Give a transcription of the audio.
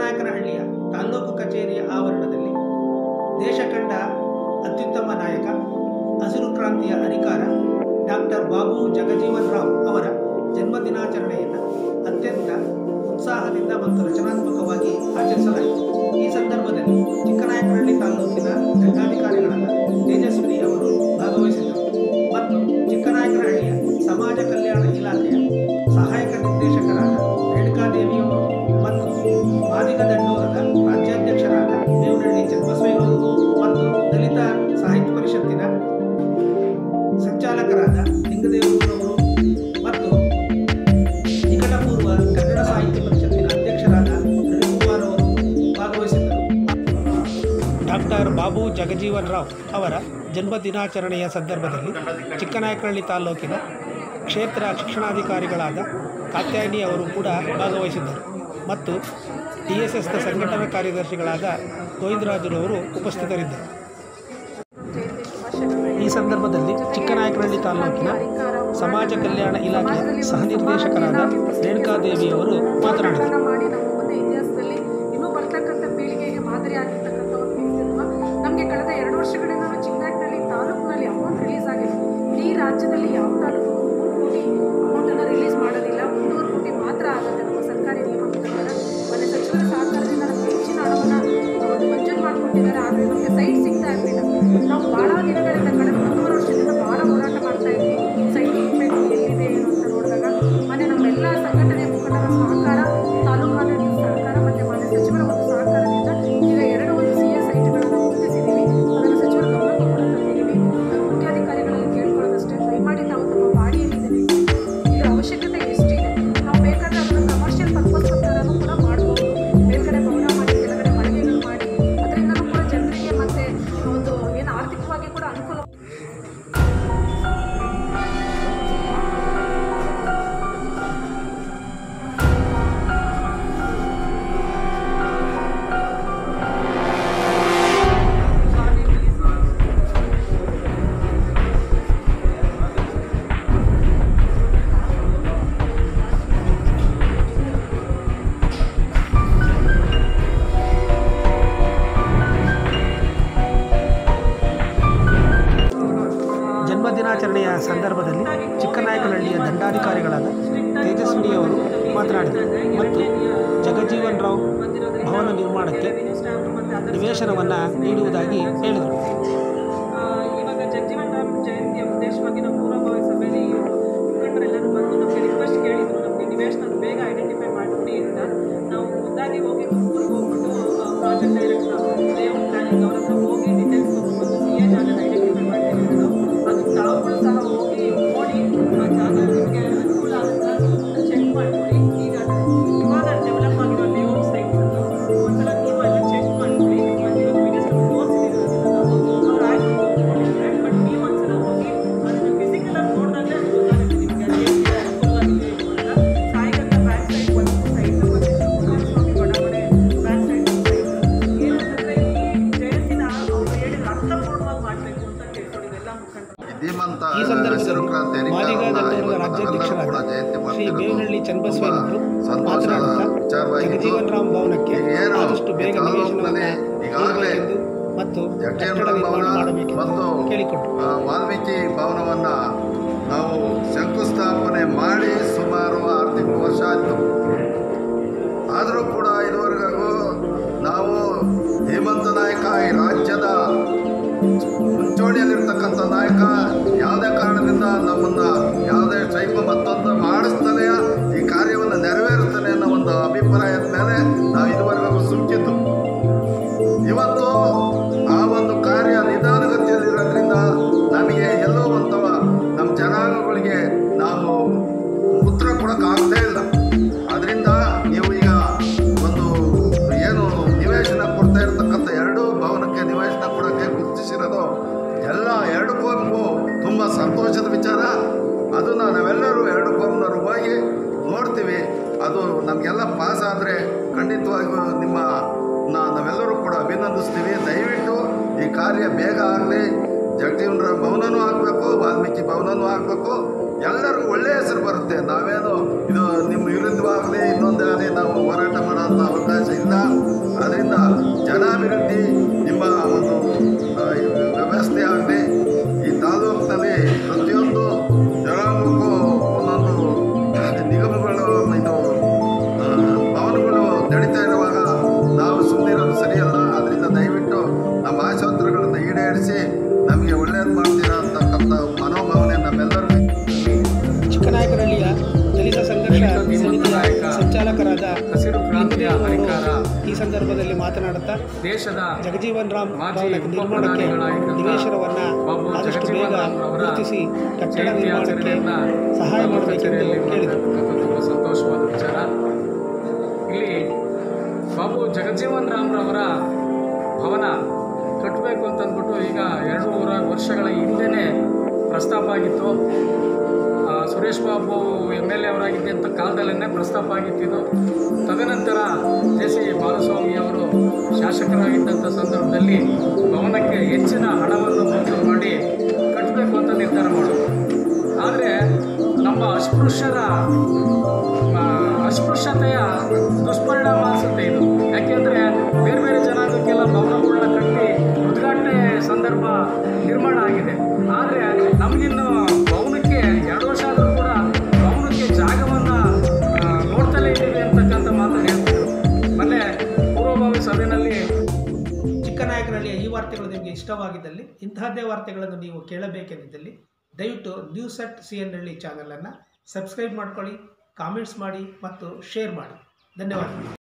ಚಿಕ್ಕನಾಯಕನಹಳ್ಳಿಯ ತಾಲ್ಲೂಕು ಕಚೇರಿಯ ಆವರಣದಲ್ಲಿ ದೇಶ ಕಂಡ ಅತ್ಯುತ್ತಮ ನಾಯಕ ಹಸಿರು ಕ್ರಾಂತಿಯ ಅಧಿಕಾರ ಡಾಕ್ಟರ್ ಬಾಬು ಜಗಜೀವನ್ ರಾವ್ ಅವರ ಜನ್ಮದಿನಾಚರಣೆಯನ್ನು ಅತ್ಯಂತ ಉತ್ಸಾಹದಿಂದ ಮತ್ತು ರಚನಾತ್ಮಕವಾಗಿ ಆಚರಿಸಲಾಯಿತು ಈ ಸಂದರ್ಭದಲ್ಲಿ ಚಿಕ್ಕನಾಯಕನಹಳ್ಳಿ ತಾಲ್ಲೂಕಿನ ದಂಡಾಧಿಕಾರಿಗಳಾದ ತೇಜಸ್ವಿನಿ ಅವರು ಭಾಗವಹಿಸಿದ್ದರು ಮತ್ತು ಚಿಕ್ಕನಾಯಕನಹಳ್ಳಿಯ ಸಮಾಜ ಕಲ್ಯಾಣ ಇಲಾಖೆಯ ಸಹಾಯಕ ನಿರ್ದೇಶಕರಾದ ರೇಣುಕಾದೇವಿಯವರು ಮತ್ತು ಮಾದಿಗ ದಂಡೂರದ ರಾಜ್ಯಾಧ್ಯಕ್ಷರಾದ ದೇವನಹಳ್ಳಿ ಚನ್ನಬಸವೇಗೌಡರು ಮತ್ತು ದಲಿತ ಸಾಹಿತ್ಯ ಪರಿಷತ್ತಿನ ಸಂಚಾಲಕರಾದ ಲಿಂಗದೇವರವರು ಮತ್ತು ನಿಕಟಪೂರ್ವ ಕನ್ನಡ ಸಾಹಿತ್ಯ ಪರಿಷತ್ತಿನ ಅಧ್ಯಕ್ಷರಾದ ರವಿಕುಮಾರ್ ಅವರು ಭಾಗವಹಿಸಿದ್ದರು ಡಾಕ್ಟರ್ ಬಾಬು ಜಗಜೀವನ್ ರಾವ್ ಅವರ ಜನ್ಮ ದಿನಾಚರಣೆಯ ಸಂದರ್ಭದಲ್ಲಿ ಚಿಕ್ಕನಾಯಕನಹಳ್ಳಿ ತಾಲ್ಲೂಕಿನ ಕ್ಷೇತ್ರ ಶಿಕ್ಷಣಾಧಿಕಾರಿಗಳಾದ ಕಾತ್ಯಾಯಿನಿ ಅವರು ಕೂಡ ಭಾಗವಹಿಸಿದ್ದರು ಮತ್ತು ಡಿ ಎಸ್ ಎಸ್ನ ಸಂಘಟನಾ ಕಾರ್ಯದರ್ಶಿಗಳಾದ ಗೋವಿಂದರಾಜುರವರು ಉಪಸ್ಥಿತರಿದ್ದರು ಈ ಸಂದರ್ಭದಲ್ಲಿ ಚಿಕ್ಕನಾಯಕನಹಳ್ಳಿ ತಾಲ್ಲೂಕಿನ ಸಮಾಜ ಕಲ್ಯಾಣ ಇಲಾಖೆಯ ಸಹ ನಿರ್ದೇಶಕರಾದ ರೇಣುಕಾದೇವಿಯವರು ಮಾತನಾಡಿದರು ಪ್ರಯತ್ನ ಮಾಡಿ ನಮ್ಮ ಮುಂದೆ ಇತಿಹಾಸದಲ್ಲಿ ಇನ್ನೂ ಬರ್ತಕ್ಕಂಥ ಪೀಳಿಗೆಗೆ ಮಾದರಿ ಆಗಿರ್ತಕ್ಕಂಥ ಒಂದು ವ್ಯಕ್ತಿತ್ವ ನಮಗೆ ಕಳೆದ ಎರಡು ವರ್ಷಗಳಿಂದ ಚಿಕ್ಕನಾಯಕನಹಳ್ಳಿ ತಾಲೂಕಿನಲ್ಲಿ ಅಮೌಂಟ್ ರಿಲೀಸ್ ಆಗಿದೆ ಇಡೀ ರಾಜ್ಯದಲ್ಲಿ ಯಾವ ತಾಲೂಕು ಮೂರು ಕೋಟಿ ಅಮೌಂಟನ್ನು ರಿಲೀಸ್ ಮಾಡೋದಿಲ್ಲ ಒಂದೂವರೆ ಕೋಟಿ ಮಾತ್ರ ಆಗುತ್ತೆ ನಮ್ಮ ಸರ್ಕಾರಿ ನಿಯಮ ಪ್ರಕಾರ ಮನೆ ಸಚಿವರ ಸಹಕಾರದಿಂದ ನಮಗೆ ಹೆಚ್ಚಿನ ಹಣವನ್ನು ಒಂದು ಮಂಜೂರು ಮಾಡಿಕೊಟ್ಟಿದ್ದಾರೆ ಆದರೆ ನಮಗೆ ಸೈಟ್ ಸಿಗ್ತಾ ಇರಲಿಲ್ಲ ನಾವು ಭಾಳ ದಿನಗಳಿಂದ ಕಳೆದ ಒಂದೂವರೆ ವರ್ಷದಿಂದ ಭಾಳ ಹೋರಾಟ ಮಾಡ್ತಾ ಇದ್ವಿ ಸೈಟ್ ಇರಬೇಕು ಎಲ್ಲಿದೆ ಏನು ಅಂತ ನೋಡಿದಾಗ ಮನೆ ನಮ್ಮೆಲ್ಲ ಸಂಘಟನೆಯ ಮುಖಂಡರ ಸಹಕಾರ ತಾಲೂಕು ಆಡಳಿತ ಸಹಕಾರ ಮತ್ತು ಮಾನ್ಯ ಸಚಿವರ ಒಂದು ಸಹಕಾರದಿಂದ ಈಗ ಎರಡು ಒಂದು ಸಿ ಎಸ್ ಸೈಟ್ಗಳನ್ನು ಗುರುತಿಸಿದ್ದೀವಿ ಅದನ್ನು ಸಚಿವರ ಗಮನಕ್ಕೂ ಕೂಡ ತಂದಿದ್ದೀವಿ ನಾನು ಮುಖ್ಯಾಧಿಕಾರಿಗಳಲ್ಲಿ ಕೇಳ್ಕೊಳ್ಳೋದಷ್ಟೇ ದಯಮಾಡಿ ತಾವು ತಮ್ಮ ಬಾಡಿಯಲ್ಲಿದೆ ಇದರ ಅವಶ್ಯಕತೆ ಎಷ್ಟಿದೆ ನಾವು ಬೇಕಾದ್ರೆ ಅದನ್ನು ಕಮರ್ಷಿಯಲ್ ಪರ್ಪಸ್ ಥರನೂ ಕೂಡ ಮಾಡ್ಬೋದು ಮೇಲ್ಗಡೆ ಭವನ ಮಾಡಿ ಕೆಳಗಡೆ ಮಳಿಗೆಗಳು ಮಾಡಿ ಅದರಿಂದನೂ ಕೂಡ ಜನರಿಗೆ ಮತ್ತು ಒಂದು ಏನು ಆರ್ಥಿಕವಾಗಿ ಕೂಡ ಅನುಕೂಲ ಜನ್ಮ ದಿನಾಚರಣೆಯ ಸಂದರ್ಭದಲ್ಲಿ ಚಿಕ್ಕನಾಯಕನಹಳ್ಳಿಯ ದಂಡಾಧಿಕಾರಿಗಳಾದ ತೇಜಸ್ವಿನಿಯವರು ಮಾತನಾಡಿದರು ಮತ್ತು ಜಗಜೀವನ್ ರಾವ್ ಭವನ ನಿರ್ಮಾಣಕ್ಕೆ ನಿವೇಶನವನ್ನು ನೀಡುವುದಾಗಿ ಹೇಳಿದರು ಆ, ಇವಾಗ ಜಗಜೀವನ್ ರಾಮ್ ಜಯಂತಿಯ ಉದ್ದೇಶವಾಗಿ ನಾವು ಪೂರ್ವಭಾವಿ ಸಭೆಯಲ್ಲಿ ಮುಖಂಡರೆಲ್ಲರೂ ಬಂದು ನಮಗೆ ರಿಕ್ವೆಸ್ಟ್ ಕೇಳಿದ್ರು ನಮಗೆ ನಿವೇಶನ ಬೇಗ ಐಡೆಂಟಿಫೈ ಮಾಡಿಕೊಡಿ ಅಂತ ನಾವು ಖುದ್ದಾಗಿ ಹೋಗಿ ತುಮಕೂರಿಗೆ ಹೋಗ್ಬಿಟ್ಟು ಪ್ರಾಜೆಕ್ಟ್ ಡೈರೆಕ್ಟರ್ ಲೇಔಟ್ ಪ್ಲಾನಿಂಗ್ ಅವ್ರ ಹತ್ರ ಹೋಗಿ ಡೀಟೇಲ್ಸ್ ತೊಗೊಂಡ್ಬಂದು ಸಿ ಎ ಜಾಗನ ಐಡೆಂಟಿಫೈ ಮಾಡ್ತಿರೋದು ಅದು ತಾವುಗಳು ಸಹ ಹೋಗಿ ನೋಡಿ ಆ ಜಾಗ ನಿಮಗೆ ಅನುಕೂಲ ಆಗುತ್ತಾ ಅಂತ ಚೆಕ್ ಮಾಡಿಕೊಡಿ ಈಗ ಇವಾಗ ಡೆವಲಪ್ ಆಗಿರೋ ಲೇಔಟ್ ಸೈಟ್ಸ್ ಒಂದ್ಸಲ ನೀವು ಎಲ್ಲ ಚೆಕ್ ಮಾಡಿಕೊಡಿ ಮತ್ತು ಇವಾಗ ಮಿನಿಸ್ಟರ್ ತೋರಿಸಿದ್ದೀವಿ ಅವ್ರು ಆಯ್ತು ಒಪ್ಕೊಂಡಿದ್ದಾರೆ ಬಟ್ ನೀವು ಒಂದ್ಸಲ ಹೋಗಿ ಅದನ್ನ ಫಿಸಿಕಲ್ ಆಗಿ ನೋಡಿದಾಗಲೇ ಅದು ಗೊತ್ತಾಗುತ್ತೆ ನಿಮಗೆ ಅದು ಹೇಗೆ ಅನುಕೂಲವಾಗಿದೆ ಏನು ಅಂತ ಸಾಯಿಗಂತ ಬ್ಯಾಕ್ ಸೈಡ್ ಒಂದು ಸೈಡ್ ಮತ್ತು ಕುಮಾರಸ್ವಾಮಿ ಬಡಾವಣೆ ಬ್ಯಾಕ್ ಸೈಡ್ ಒಂದು ಸೈಡ್ ಏನಂತಂದರೆ ಈ ಜಯಂತಿನ ಅವ್ರು ಹೇಳಿದ್ರು ಅರ್ಥಪೂರ್ಣವಾಗಿ ಮಾಡಬೇಕು ಅಂತ ಕೇಳ್ಕೊಂಡಿದ್ದು ಎಲ್ಲ ಮುಖಂಡರು ಧೀಮಂತ ಈ ಸಂದರ್ಭದಲ್ಲಿ ಹಸಿರು ಕ್ರಾಂತಿ ಮಾದಿಗ ಅಧಿಕಾರವನ್ನ ದಂಡೂರದ ಇವತ್ತು ನಾವೆಲ್ಲರೂ ಕೂಡ ರಾಜ್ಯಾಧ್ಯಕ್ಷರಾದ ಜಯಂತಿ ಶ್ರೀ ಮಾಡ್ತಿರೋದು ಬೇವನಹಳ್ಳಿ ಚನ್ನಬಸವೇನವರು ಸಂತೋಷದ ಮಾತನಾಡುತ್ತಾ ವಿಚಾರವಾಗಿದ್ದು ಜಗಜೀವನ್ ರಾಮ್ ಭವನಕ್ಕೆ ಈಗ ಏನು ಆದಷ್ಟು ಬೇಗ ಈ ನಿವೇಶನವನ್ನು ತಾಲೂಕಿನಲ್ಲಿ ಈಗಾಗಲೇ ನೀಡಬೇಕೆಂದು ಮತ್ತು ಜಗಜೀವನ್ ಕಟ್ಟಡ ರಾಮ್ ನಿರ್ಮಾಣ ಭವನ ಮಾಡಬೇಕೆಂದು ಮತ್ತು ಕೇಳಿಕೊಂಡರು ಆ, ವಾಲ್ಮೀಕಿ ಭವನವನ್ನ ನಾವು ಶಂಕುಸ್ಥಾಪನೆ ಮಾಡಿ ಸುಮಾರು ಆರು ತಿಂಗಳು ವರ್ಷ ಆಯಿತು ಆದರೂ ಕೂಡ ಇದುವರೆಗೂ ನಾವು ಹೇಮಂತ ನಾಯಕ ಈ ರಾಜ್ಯದ ಮುಂಚೂಣಿಯಲ್ಲಿರ್ತಕ್ಕಂಥ ನಾಯಕ ಯಾವುದೇ ಕಾರಣದಿಂದ ನಮ್ಮನ್ನ ಯಾವುದೇ ಟೈಪ್ ಮತ್ತೊಂದು ಮಾಡಿಸ್ತಾನೆ ಈ ಕಾರ್ಯವನ್ನು ನೆರವೇರುತ್ತಾನೆ ಅನ್ನೋ ಒಂದು ಅಭಿಪ್ರಾಯದ ಮೇಲೆ ನಾವು ಇದುವರೆಗೂ ಸುಮ್ಕಿದ್ದು ಇವತ್ತು ಆ ಒಂದು ಕಾರ್ಯ ನಿಧಾನಗತಿಯಲ್ಲಿರೋದ್ರಿಂದ ನಮಗೆ ಎಲ್ಲೋ ಒಂದು ನಮ್ಮ ಜನಾಂಗಗಳಿಗೆ ನಾವು ಉತ್ತರ ಕೊಡೋಕ್ಕಾಗ್ತಾ ಇಲ್ಲ ಅದರಿಂದ ನೀವು ಈಗ ಒಂದು ಏನು ನಿವೇಶನ ಕೊಡ್ತಾ ಇರ್ತಕ್ಕಂಥ ಎರಡು ಭವನಕ್ಕೆ ನಿವೇಶನ ಕೊಡೋಕ್ಕೆ ಗುರುತಿಸಿರೋದು ಎಲ್ಲ ಎರಡು ಕೋಮಿಗೂ ತುಂಬ ಸಂತೋಷದ ವಿಚಾರ ಅದನ್ನು ನಾವೆಲ್ಲರೂ ಎರಡು ಕೋಮ್ನವರು ಹೋಗಿ ನೋಡ್ತೀವಿ ಅದು ನಮಗೆಲ್ಲ ಪಾಸ್ ಆದರೆ ಖಂಡಿತವಾಗಿಯೂ ನಿಮ್ಮ ನಾ- ನಾವೆಲ್ಲರೂ ಕೂಡ ಅಭಿನಂದಿಸ್ತೀವಿ ದಯವಿಟ್ಟು ಈ ಕಾರ್ಯ ಬೇಗ ಆಗಲಿ ಜಗಜೀವನ್ ರಾಮ್ ಭವನನೂ ಆಗಬೇಕು ವಾಲ್ಮೀಕಿ ಭವನನೂ ಆಗಬೇಕು ಎಲ್ಲರಿಗೂ ಒಳ್ಳೆಯ ಹೆಸರು ಬರುತ್ತೆ ನಾವೇನು ಇದು ನಿಮ್ಮ ವಿರುದ್ಧವಾಗಲಿ ಇನ್ನೊಂದಾಗಲಿ ನಾವು ಹೋರಾಟ ಮಾಡೋಂಥ ಅವಕಾಶ ಇಲ್ಲ ಶಾಸಕರಾದ ಹಸಿರು ಕ್ರಾಂತಿಯ ಇಂದಿರೇಗೌಡರು ಹರಿಕಾರ ಈ ಸಂದರ್ಭದಲ್ಲಿ ಮಾತನಾಡುತ್ತಾ ದೇಶದ ಜಗಜೀವನ್ ರಾಮ್ ಮಾಜಿ ಭವನದ ನಿರ್ಮಾಣಕ್ಕೆ ಉಪಪ್ರಧಾನಿಗಳಾಗಿದ್ದಂಥ ನಿವೇಶನವನ್ನ ಬಾಬು ಆದಷ್ಟು ಬೇಗ ಜಗಜೀವನ್ ರಾಮ್ ಅವರ ಗುರುತಿಸಿ ಕಟ್ಟಡ ಜಯಂತಿ ನಿರ್ಮಾಣಕ್ಕೆ ಆಚರಣೆಯನ್ನ ಸಹಾಯ ಮಾಡಬೇಕೆಂದು ಕಚೇರಿಯಲ್ಲಿ ಕೇಳಿದರು ಮಾಡ್ತಕ್ಕಂಥದ್ದು ತುಂಬ ಸಂತೋಷವಾದ ವಿಚಾರ ಇಲ್ಲಿ ಬಾಬು ಜಗಜೀವನ್ ರಾಮ್ರವರ ಭವನ ಕಟ್ಟಬೇಕು ಅಂತಂದ್ಬಿಟ್ಟು ಈಗ ಎರಡೂವರೆ ವರ್ಷಗಳ ಹಿಂದೆನೇ ಪ್ರಸ್ತಾಪ ಆಗಿತ್ತು ಆ, Suresh Babu M L A ಅವರಾಗಿದ್ದಂಥ ಕಾಲದಲ್ಲೇ ಪ್ರಸ್ತಾಪ ಆಗಿತ್ತಿದ್ದು ತದನಂತರ ಜೆ ಸಿ ಬಾಲಸ್ವಾಮಿ ಅವರು ಶಾಸಕರಾಗಿದ್ದಂಥ ಸಂದರ್ಭದಲ್ಲಿ ಭವನಕ್ಕೆ ಹೆಚ್ಚಿನ ಹಣವನ್ನು ಮಂಜೂರು ಮಾಡಿ ಕಟ್ಟಬೇಕು ಅಂತ ನಿರ್ಧಾರ ಮಾಡೋದು ಆದರೆ ನಮ್ಮ ಅಸ್ಪೃಶ್ಯರ ಆ, ಅಸ್ಪೃಶ್ಯತೆಯ ದುಷ್ಪರಿಣಾಮ ಅನಿಸುತ್ತೆ ಇದು ಯಾಕೆಂದರೆ ಬೇರೆ ಬೇರೆ ಜನಾಂಗಕ್ಕೆಲ್ಲ ಭವನಗಳನ್ನ ಕಟ್ಟಿ ಉದ್ಘಾಟನೆ ಸಂದರ್ಭ ನಿರ್ಮಾಣ ಆಗಿದೆ ಆದರೆ ನಮಗಿನ್ನು ಭವನಕ್ಕೆ ಎರಡು ವರ್ಷ ಆದರೂ ಕೂಡ ಭವನಕ್ಕೆ ಜಾಗವನ್ನು ನೋಡ್ತಲೇ ಇದ್ದೀವಿ ಅಂತಕ್ಕಂಥ ಮಾತನ್ನು ಹೇಳ್ತಿದ್ರು ಮೊನ್ನೆ ಪೂರ್ವಭಾವಿ ಸಭೆಯಲ್ಲಿ ಚಿಕ್ಕನಾಯಕನಹಳ್ಳಿಯ ಈ ವಾರ್ತೆಗಳು ನಿಮಗೆ ಇಷ್ಟವಾಗಿದ್ದಲ್ಲಿ ಇಂತಹದ್ದೇ ವಾರ್ತೆಗಳನ್ನು ನೀವು ಕೇಳಬೇಕೆಂದಿದ್ದಲ್ಲಿ ದಯವಿಟ್ಟು ನ್ಯೂಸ್ ಅಟ್ ಸಿ ಎನ್ ಹಳ್ಳಿ ಚಾನಲನ್ನು ಸಬ್ಸ್ಕ್ರೈಬ್ ಮಾಡ್ಕೊಳ್ಳಿ ಕಾಮೆಂಟ್ಸ್ ಮಾಡಿ ಮತ್ತು ಶೇರ್ ಮಾಡಿ ಧನ್ಯವಾದಗಳು